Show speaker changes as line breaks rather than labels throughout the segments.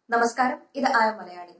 നമസ്കാരം ഇത് ആയ മലയാളി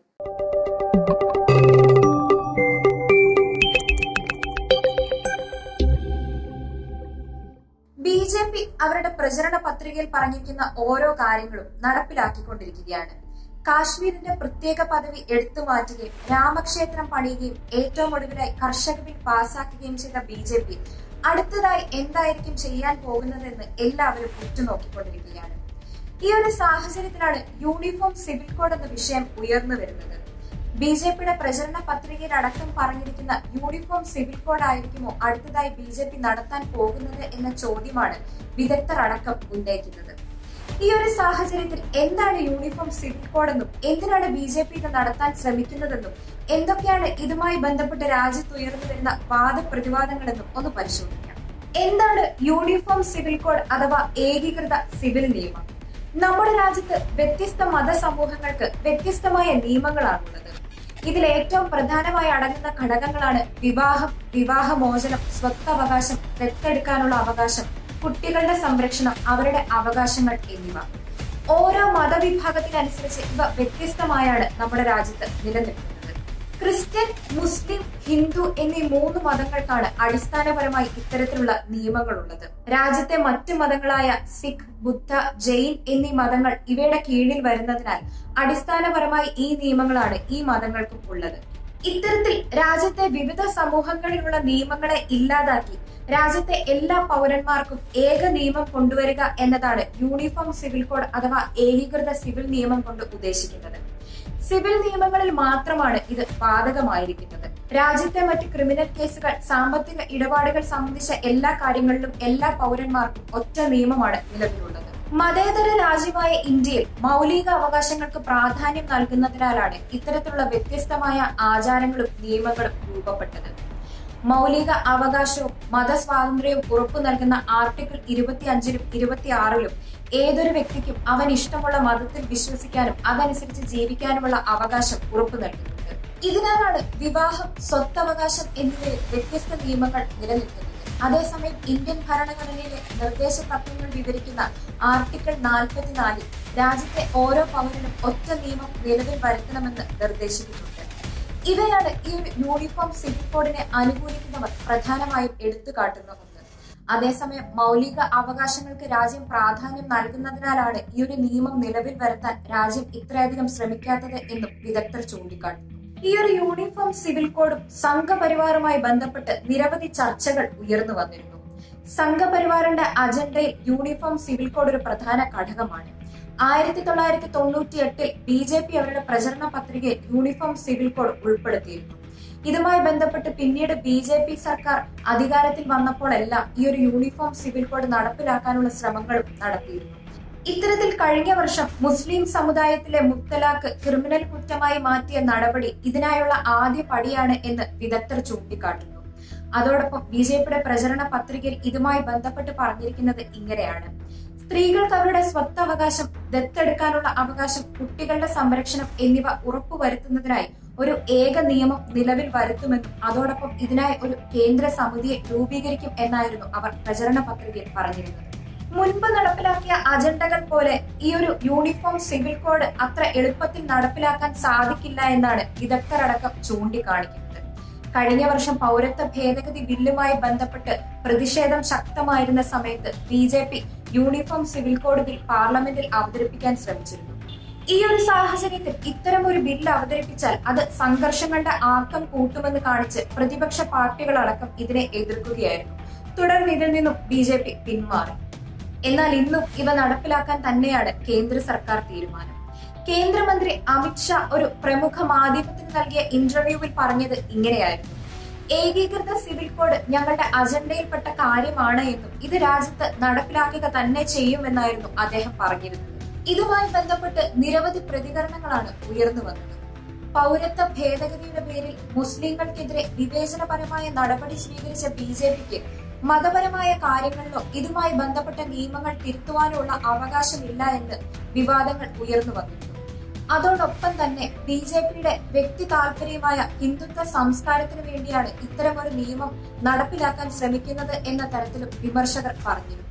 ബി ജെ പി അവരുടെ പ്രചരണ പത്രികയിൽ പറഞ്ഞിരിക്കുന്ന ഓരോ കാര്യങ്ങളും നടപ്പിലാക്കിക്കൊണ്ടിരിക്കുകയാണ് കാശ്മീരിന്റെ പ്രത്യേക പദവി എടുത്തു മാറ്റുകയും രാമക്ഷേത്രം പണിയുകയും ഏറ്റവും ഒടുവിലായി കർഷക ബിൽ പാസാക്കുകയും ചെയ്ത ബി ജെ പി അടുത്തതായി എന്തായിരിക്കും ചെയ്യാൻ പോകുന്നതെന്ന് എല്ലാവരും ഉറ്റുനോക്കിക്കൊണ്ടിരിക്കുകയാണ് ഈ ഒരു സാഹചര്യത്തിലാണ് യൂണിഫോം സിവിൽ കോഡ് എന്ന വിഷയം ഉയർന്നു വരുന്നത് ബി ജെ പിയുടെ പ്രചരണ പത്രികയിൽ അടക്കം പറഞ്ഞിരിക്കുന്ന യൂണിഫോം സിവിൽ കോഡ് ആയിരിക്കുമോ അടുത്തതായി ബി ജെ പി നടത്താൻ പോകുന്നത് എന്ന ചോദ്യമാണ് വിദഗ്ധർ അടക്കം ഉന്നയിക്കുന്നത് ഈ ഒരു സാഹചര്യത്തിൽ എന്താണ് യൂണിഫോം സിവിൽ കോഡ് എന്നും എന്തിനാണ് ബി ജെ പി ഇത് നടത്താൻ ശ്രമിക്കുന്നതെന്നും എന്തൊക്കെയാണ് ഇതുമായി ബന്ധപ്പെട്ട് രാജ്യത്ത് ഉയർന്നു വരുന്ന വാദപ്രതിവാദങ്ങളെന്നും ഒന്ന് പരിശോധിക്കാം എന്താണ് യൂണിഫോം സിവിൽ കോഡ് അഥവാ ഏകീകൃത സിവിൽ നിയമം നമ്മുടെ രാജ്യത്ത് വ്യത്യസ്ത മതസമൂഹങ്ങൾക്ക് വ്യത്യസ്തമായ നിയമങ്ങളാണുള്ളത് ഇതിൽ ഏറ്റവും പ്രധാനമായി അടങ്ങുന്ന ഘടകങ്ങളാണ് വിവാഹം വിവാഹമോചനം സ്വത്തവകാശം ദത്തെടുക്കാനുള്ള അവകാശം കുട്ടികളുടെ സംരക്ഷണം അവരുടെ അവകാശങ്ങൾ എന്നിവ ഓരോ മതവിഭാഗത്തിനനുസരിച്ച് ഇവ വ്യത്യസ്തമായാണ് നമ്മുടെ രാജ്യത്ത് നിലനിൽക്കുന്നത് ക്രിസ്ത്യൻ മുസ്ലിം ഹിന്ദു എന്നീ മൂന്ന് മതങ്ങൾക്കാണ് അടിസ്ഥാനപരമായി ഇത്തരത്തിലുള്ള നിയമങ്ങളുള്ളത് രാജ്യത്തെ മറ്റു മതങ്ങളായ സിഖ് ബുദ്ധ ജെയിൻ എന്നീ മതങ്ങൾ ഇവയുടെ കീഴിൽ വരുന്നതിനാൽ അടിസ്ഥാനപരമായി ഈ നിയമങ്ങളാണ് ഈ മതങ്ങൾക്കും ഉള്ളത് ഇത്തരത്തിൽ രാജ്യത്തെ വിവിധ സമൂഹങ്ങളിലുള്ള നിയമങ്ങളെ ഇല്ലാതാക്കി രാജ്യത്തെ എല്ലാ പൗരന്മാർക്കും ഏക നിയമം കൊണ്ടുവരിക എന്നതാണ് യൂണിഫോം സിവിൽ കോഡ് അഥവാ ഏകീകൃത സിവിൽ നിയമം കൊണ്ട് ഉദ്ദേശിക്കുന്നത് സിവിൽ നിയമങ്ങളിൽ മാത്രമാണ് ഇത് ബാധകമായിരിക്കുന്നത് രാജ്യത്തെ മറ്റ് ക്രിമിനൽ കേസുകൾ സാമ്പത്തിക ഇടപാടുകൾ സംബന്ധിച്ച എല്ലാ കാര്യങ്ങളിലും എല്ലാ പൗരന്മാർക്കും ഒറ്റ നിയമമാണ് നിലവിലുള്ളത് മതേതര രാജ്യമായ ഇന്ത്യയിൽ മൗലിക അവകാശങ്ങൾക്ക് പ്രാധാന്യം നൽകുന്നതിനാലാണ് ഇത്തരത്തിലുള്ള വ്യത്യസ്തമായ ആചാരങ്ങളും നിയമങ്ങളും രൂപപ്പെട്ടത് മൗലിക അവകാശവും മതസ്വാതന്ത്ര്യവും ഉറപ്പു നൽകുന്ന ആർട്ടിക്കിൾ ഇരുപത്തിയഞ്ചിലും ഇരുപത്തിയാറിലും ഏതൊരു വ്യക്തിക്കും അവൻ ഇഷ്ടമുള്ള മതത്തിൽ വിശ്വസിക്കാനും അതനുസരിച്ച് ജീവിക്കാനുമുള്ള അവകാശം ഉറപ്പു നൽകുന്നുണ്ട് ഇതിനാലാണ് വിവാഹം സ്വത്തവകാശം എന്നിവയിൽ വ്യത്യസ്ത നിയമങ്ങൾ നിലനിൽക്കുന്നത് അതേസമയം ഇന്ത്യൻ ഭരണഘടനയിലെ നിർദ്ദേശ തത്വങ്ങൾ വിവരിക്കുന്ന ആർട്ടിക്കിൾ നാൽപ്പത്തിനാലിൽ രാജ്യത്തെ ഓരോ പൗരനും ഒറ്റ നിയമം നിലവിൽ വരുത്തണമെന്ന് നിർദ്ദേശിക്കുന്നുണ്ട് ഇവയാണ് ഈ ഒരു യൂണിഫോം സിവിൽ കോഡിനെ അനുകൂലിക്കുന്നവർ പ്രധാനമായും എടുത്തു കാട്ടുന്ന ഒന്ന് അതേസമയം മൗലിക അവകാശങ്ങൾക്ക് രാജ്യം പ്രാധാന്യം നൽകുന്നതിനാലാണ് ഈ ഒരു നിയമം നിലവിൽ വരുത്താൻ രാജ്യം ഇത്രയധികം ശ്രമിക്കാത്തത് എന്നും വിദഗ്ധർ ചൂണ്ടിക്കാട്ടുന്നു ഈ ഒരു യൂണിഫോം സിവിൽ കോഡും സംഘപരിവാറുമായി ബന്ധപ്പെട്ട് നിരവധി ചർച്ചകൾ ഉയർന്നു വന്നിരുന്നു സംഘപരിവാറിന്റെ അജണ്ടയിൽ യൂണിഫോം സിവിൽ കോഡ് ഒരു പ്രധാന ഘടകമാണ് ആയിരത്തി തൊള്ളായിരത്തി തൊണ്ണൂറ്റി എട്ടിൽ ബി ജെ പി അവരുടെ പ്രചരണ പത്രികയിൽ യൂണിഫോം സിവിൽ കോഡ് ഉൾപ്പെടുത്തിയിരുന്നു ഇതുമായി ബന്ധപ്പെട്ട് പിന്നീട് ബി ജെ പി സർക്കാർ അധികാരത്തിൽ വന്നപ്പോഴെല്ലാം ഈ ഒരു യൂണിഫോം സിവിൽ കോഡ് നടപ്പിലാക്കാനുള്ള ശ്രമങ്ങളും നടത്തിയിരുന്നു ഇത്തരത്തിൽ കഴിഞ്ഞ വർഷം മുസ്ലിം സമുദായത്തിലെ മുത്തലാഖ് ക്രിമിനൽ കുറ്റമായി മാറ്റിയ നടപടി ഇതിനായുള്ള ആദ്യ പടിയാണ് എന്ന് വിദഗ്ധർ ചൂണ്ടിക്കാട്ടുന്നു അതോടൊപ്പം ബി ജെ പിയുടെ പ്രചരണ പത്രികയിൽ ഇതുമായി ബന്ധപ്പെട്ട് പറഞ്ഞിരിക്കുന്നത് ഇങ്ങനെയാണ് സ്ത്രീകൾക്ക് അവരുടെ സ്വത്തവകാശം ദത്തെടുക്കാനുള്ള അവകാശം കുട്ടികളുടെ സംരക്ഷണം എന്നിവ ഉറപ്പുവരുത്തുന്നതിനായി ഒരു ഏക നിയമം നിലവിൽ വരുത്തുമെന്നും അതോടൊപ്പം ഇതിനായി ഒരു കേന്ദ്ര സമിതിയെ രൂപീകരിക്കും എന്നായിരുന്നു അവർ പ്രചരണ പത്രികയിൽ പറഞ്ഞിരുന്നത് മുൻപ് നടപ്പിലാക്കിയ അജണ്ടകൾ പോലെ ഈ ഒരു യൂണിഫോം സിവിൽ കോഡ് അത്ര എളുപ്പത്തിൽ നടപ്പിലാക്കാൻ സാധിക്കില്ല എന്നാണ് വിദഗ്ധരടക്കം ചൂണ്ടിക്കാണിക്കുന്നത് കഴിഞ്ഞ വർഷം പൗരത്വ ഭേദഗതി ബില്ലുമായി ബന്ധപ്പെട്ട് പ്രതിഷേധം ശക്തമായിരുന്ന സമയത്ത് B J P uniform civil code bill പാർലമെന്റിൽ അവതരിപ്പിക്കാൻ ശ്രമിച്ചിരുന്നു ഈ ഒരു സാഹചര്യത്തിൽ ഇത്തരം ഒരു ബില്ല് അവതരിപ്പിച്ചാൽ അത് സംഘർഷങ്ങളുടെ ആക്കം കൂട്ടുമെന്ന് കാണിച്ച് പ്രതിപക്ഷ പാർട്ടികളടക്കം ഇതിനെ എതിർക്കുകയായിരുന്നു തുടർന്ന് ഇതിൽ നിന്നും ബി ജെ പി പിന്മാറി എന്നാൽ ഇന്നും ഇവ നടപ്പിലാക്കാൻ തന്നെയാണ് കേന്ദ്ര സർക്കാർ തീരുമാനം കേന്ദ്രമന്ത്രി അമിത്ഷാ ഒരു പ്രമുഖ മാധ്യമത്തിന് നൽകിയ ഇന്റർവ്യൂവിൽ പറഞ്ഞത് ഇങ്ങനെയായിരുന്നു ഏകീകൃത സിവിൽ കോഡ് ഞങ്ങളുടെ അജണ്ടയിൽപ്പെട്ട കാര്യമാണ് എന്നും ഇത് രാജ്യത്ത് നടപ്പിലാക്കുക തന്നെ ചെയ്യുമെന്നായിരുന്നു അദ്ദേഹം പറഞ്ഞിരുന്നത് ഇതുമായി ബന്ധപ്പെട്ട് നിരവധി പ്രതികരണങ്ങളാണ് ഉയർന്നു വന്നത് പൗരത്വ ഭേദഗതിയുടെ പേരിൽ മുസ്ലിങ്ങൾക്കെതിരെ വിവേചനപരമായ നടപടി സ്വീകരിച്ച ബി ജെ പിക്ക് മതപരമായ കാര്യങ്ങളിലോ ഇതുമായി ബന്ധപ്പെട്ട നിയമങ്ങൾ തിരുത്തുവാനുള്ള അവകാശമില്ല എന്ന് വിവാദങ്ങൾ ഉയർന്നു വന്നിരുന്നു അതോടൊപ്പം തന്നെ ബി ജെ പിയുടെ വ്യക്തി താല്പര്യമായ ഹിന്ദുത്വ സംസ്കാരത്തിന് വേണ്ടിയാണ് ഇത്തരമൊരു നിയമം നടപ്പിലാക്കാൻ ശ്രമിക്കുന്നത് എന്ന തരത്തിലും വിമർശകർ പറഞ്ഞിരുന്നു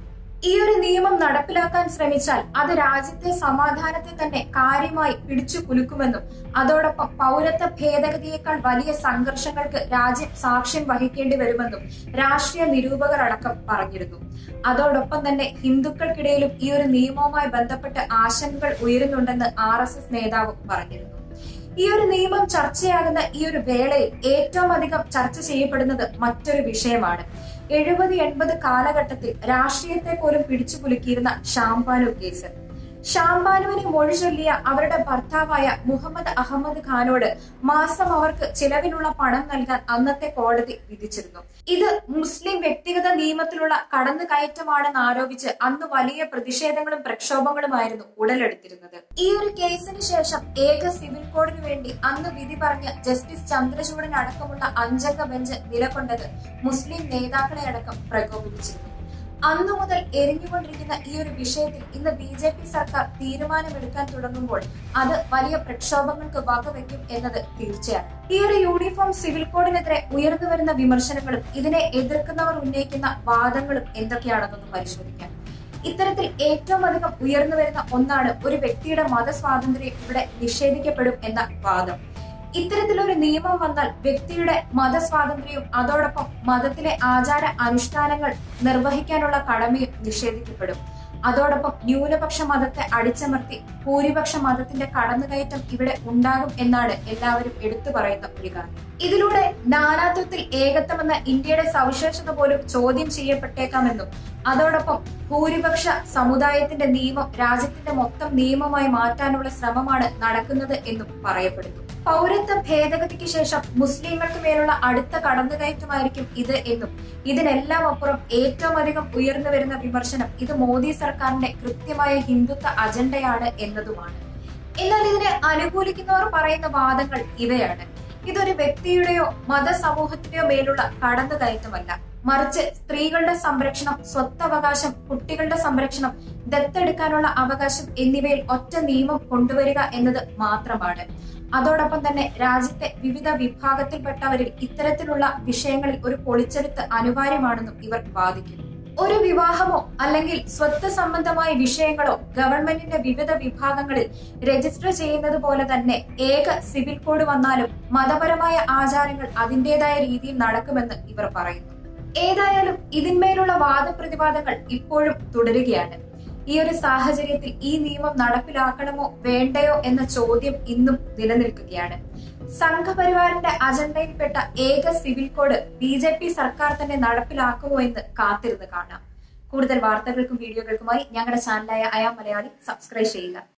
ഈ ഒരു നിയമം നടപ്പിലാക്കാൻ ശ്രമിച്ചാൽ അത് രാജ്യത്തെ സമാധാനത്തെ തന്നെ കാര്യമായി പിടിച്ചു കുലുക്കുമെന്നും അതോടൊപ്പം പൗരത്വ ഭേദഗതിയേക്കാൾ വലിയ സംഘർഷങ്ങൾക്ക് രാജ്യം സാക്ഷ്യം വഹിക്കേണ്ടി വരുമെന്നും രാഷ്ട്രീയ നിരൂപകർ അടക്കം പറഞ്ഞിരുന്നു അതോടൊപ്പം തന്നെ ഹിന്ദുക്കൾക്കിടയിലും ഈ ഒരു നിയമവുമായി ബന്ധപ്പെട്ട് ആശങ്കകൾ ഉയരുന്നുണ്ടെന്ന് ആർ എസ് എസ് നേതാവ് പറഞ്ഞിരുന്നു ഈ ഒരു നിയമം ചർച്ചയാകുന്ന ഈ ഒരു വേളയിൽ ഏറ്റവും അധികം ചർച്ച ചെയ്യപ്പെടുന്നത് മറ്റൊരു വിഷയമാണ് എഴുപത് എൺപത് കാലഘട്ടത്തിൽ രാഷ്ട്രീയത്തെ പോലും പിടിച്ചു കുലുക്കിയിരുന്ന ഷാംപാനു കേസ് ഷാംബാനുവിനെ മൊഴി ചൊല്ലിയ അവരുടെ ഭർത്താവായ മുഹമ്മദ് അഹമ്മദ് ഖാനോട് മാസം അവർക്ക് ചിലവിനുള്ള പണം നൽകാൻ അന്നത്തെ കോടതി വിധിച്ചിരുന്നു ഇത് മുസ്ലിം വ്യക്തിഗത നിയമത്തിലുള്ള കടന്നുകയറ്റമാണെന്ന് ആരോപിച്ച് അന്ന് വലിയ പ്രതിഷേധങ്ങളും പ്രക്ഷോഭങ്ങളുമായിരുന്നു ഉടലെടുത്തിരുന്നത് ഈ ഒരു കേസിന് ശേഷം ഏക സിവിൽ കോഡിന് വേണ്ടി അന്ന് വിധി പറഞ്ഞ് ജസ്റ്റിസ് ചന്ദ്രചൂഡൻ അടക്കമുള്ള അഞ്ചംഗ ബെഞ്ച് നിലകൊണ്ടത് മുസ്ലിം നേതാക്കളെ അടക്കം പ്രകോപിപ്പിച്ചിരുന്നു അന്നു മുതൽ എരിഞ്ഞുകൊണ്ടിരിക്കുന്ന ഈ ഒരു വിഷയത്തിൽ ഇന്ന് ബി ജെ പി സർക്കാർ തീരുമാനമെടുക്കാൻ തുടങ്ങുമ്പോൾ അത് വലിയ പ്രക്ഷോഭങ്ങൾക്ക് വകവെക്കും എന്നത് തീർച്ചയാണ് ഈ ഒരു യൂണിഫോം സിവിൽ കോഡിനെതിരെ ഉയർന്നു വരുന്ന വിമർശനങ്ങളും ഇതിനെ എതിർക്കുന്നവർ ഉന്നയിക്കുന്ന വാദങ്ങളും എന്തൊക്കെയാണെന്നൊന്ന് പരിശോധിക്കാം ഇത്തരത്തിൽ ഏറ്റവും അധികം ഉയർന്നു വരുന്ന ഒന്നാണ് ഒരു വ്യക്തിയുടെ മതസ്വാതന്ത്ര്യം ഇവിടെ നിഷേധിക്കപ്പെടും എന്ന വാദം ഇത്തരത്തിലൊരു നിയമം വന്നാൽ വ്യക്തിയുടെ മതസ്വാതന്ത്ര്യവും അതോടൊപ്പം മതത്തിലെ ആചാര അനുഷ്ഠാനങ്ങൾ നിർവഹിക്കാനുള്ള കടമയും നിഷേധിക്കപ്പെടും അതോടൊപ്പം ന്യൂനപക്ഷ മതത്തെ അടിച്ചമർത്തി ഭൂരിപക്ഷ മതത്തിന്റെ കടന്നുകയറ്റം ഇവിടെ ഉണ്ടാകും എന്നാണ് എല്ലാവരും എടുത്തു പറയുന്ന ഒരു കാര്യം ഇതിലൂടെ നാനാത്വത്തിൽ ഏകത്വം എന്ന ഇന്ത്യയുടെ സവിശേഷത പോലും ചോദ്യം ചെയ്യപ്പെട്ടേക്കാമെന്നും അതോടൊപ്പം ഭൂരിപക്ഷ സമുദായത്തിന്റെ നിയമം രാജ്യത്തിന്റെ മൊത്തം നിയമമായി മാറ്റാനുള്ള ശ്രമമാണ് നടക്കുന്നത് എന്നും പറയപ്പെടുന്നു പൗരത്വ ഭേദഗതിക്ക് ശേഷം മുസ്ലിങ്ങൾക്ക് മേലുള്ള അടുത്ത കടന്നുകയറ്റമായിരിക്കും ഇത് എന്നും ഇതിനെല്ലാം അപ്പുറം ഏറ്റവും അധികം ഉയർന്നു വരുന്ന വിമർശനം ഇത് മോദി സർക്കാരിന്റെ കൃത്യമായ ഹിന്ദുത്വ അജണ്ടയാണ് എന്നതുമാണ് എന്നാൽ ഇതിനെ അനുകൂലിക്കുന്നവർ പറയുന്ന വാദങ്ങൾ ഇവയാണ് ഇതൊരു വ്യക്തിയുടെയോ മതസമൂഹത്തിന്റെയോ മേലുള്ള കടന്നുകയറ്റമല്ല മറിച്ച് സ്ത്രീകളുടെ സംരക്ഷണം സ്വത്തവകാശം കുട്ടികളുടെ സംരക്ഷണം ദത്തെടുക്കാനുള്ള അവകാശം എന്നിവയിൽ ഒറ്റ നിയമം കൊണ്ടുവരിക എന്നത് മാത്രമാണ് അതോടൊപ്പം തന്നെ രാജ്യത്തെ വിവിധ വിഭാഗത്തിൽപ്പെട്ടവരിൽ ഇത്തരത്തിലുള്ള വിഷയങ്ങളിൽ ഒരു പൊളിച്ചെടുത്ത് അനിവാര്യമാണെന്നും ഇവർ വാദിക്കുന്നു ഒരു വിവാഹമോ അല്ലെങ്കിൽ സ്വത്ത് സംബന്ധമായ വിഷയങ്ങളോ ഗവൺമെന്റിന്റെ വിവിധ വിഭാഗങ്ങളിൽ രജിസ്റ്റർ ചെയ്യുന്നത് പോലെ തന്നെ ഏക സിവിൽ കോഡ് വന്നാലും മതപരമായ ആചാരങ്ങൾ അതിന്റേതായ രീതിയിൽ നടക്കുമെന്ന് ഇവർ പറയുന്നു ഏതായാലും ഇതിന്മേലുള്ള വാദപ്രതിവാദങ്ങൾ ഇപ്പോഴും തുടരുകയാണ് ഈ ഒരു സാഹചര്യത്തിൽ ഈ നിയമം നടപ്പിലാക്കണമോ വേണ്ടയോ എന്ന ചോദ്യം ഇന്നും നിലനിൽക്കുകയാണ് സംഘപരിവാറിന്റെ അജണ്ടയിൽപ്പെട്ട ഏക civil code B J P സർക്കാർ തന്നെ നടപ്പിലാക്കുമോ എന്ന് കാത്തിരുന്ന് കാണാം കൂടുതൽ വാർത്തകൾക്കും വീഡിയോകൾക്കുമായി ഞങ്ങളുടെ ചാനലായ അയാ മലയാളി സബ്സ്ക്രൈബ് ചെയ്യുക